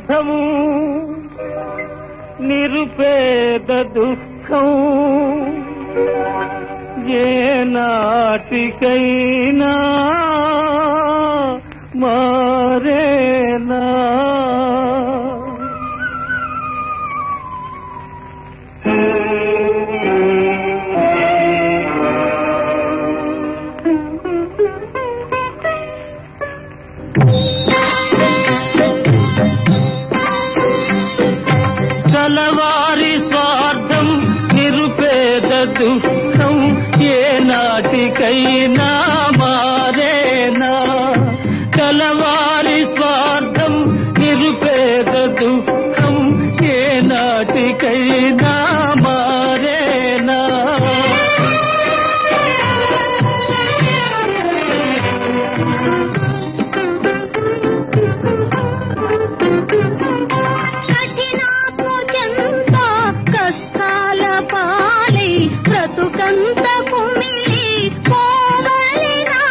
స్వార్థము నిరుపేద దుఃఖం ఏ నాటికైనా మారేనా కలవారి స్వార్థం నిరుపేద దుఃఖం ఏ నాటికైనా మారేనా కలవారి స్వార్థం నిరుపేద దుఃఖం ఏ నాటికైనా మారేనా కఠినాత్మకెంతో కష్టాల పాలై బ్రతుకంత కుమిలి పోవలినా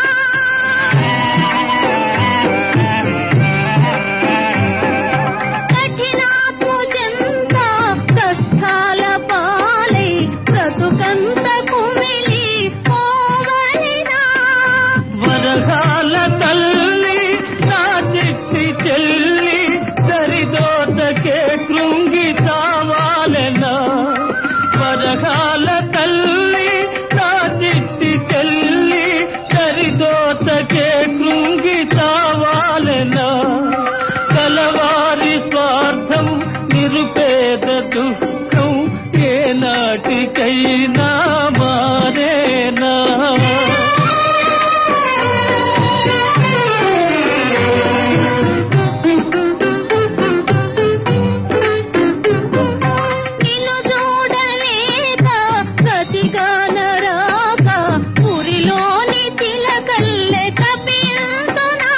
కఠినాత్మకెంతో కష్టాల పాలై బ్రతుకంత కుమిలి పోవలినా వరహాల తల్లి నా చిట్టి చెల్లి సరిదోటకే కృంగి తావాలెనా వరహాల తల్లి నా చిట్టి చెల్లి సరిదోటకే కృంగి తావాలెనా కలవారి స్వార్థం నిరుపేద దుఃఖం ఏ నాటికైనా మారేనా నిన్ను చూడలేక గతిగానరాక పురిలోని తిలకల్లె కపిల్తునా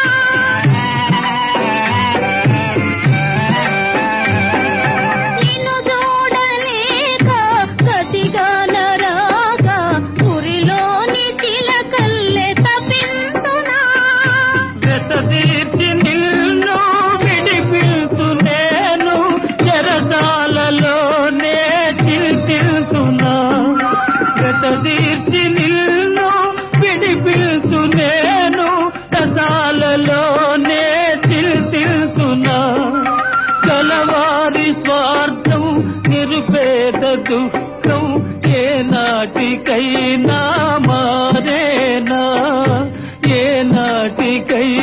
నిన్ను చూడలేక గతిగానరాక పురిలోని తిలకల్లె తపింతునా వెతదీర్చి నిన్ను విడిపిల్తు నేను చెరసాలలోనే చిల్చిల్తున్నా వెతదీర్చి నిన్ను విడిపిల్తు నేను రసాలలోనే చిల్చిల్తున్నా కలవారి స్వార్థం నిరుపేద దుఃఖం ఏ నాటికైనా మారేనా ఏ నాటికై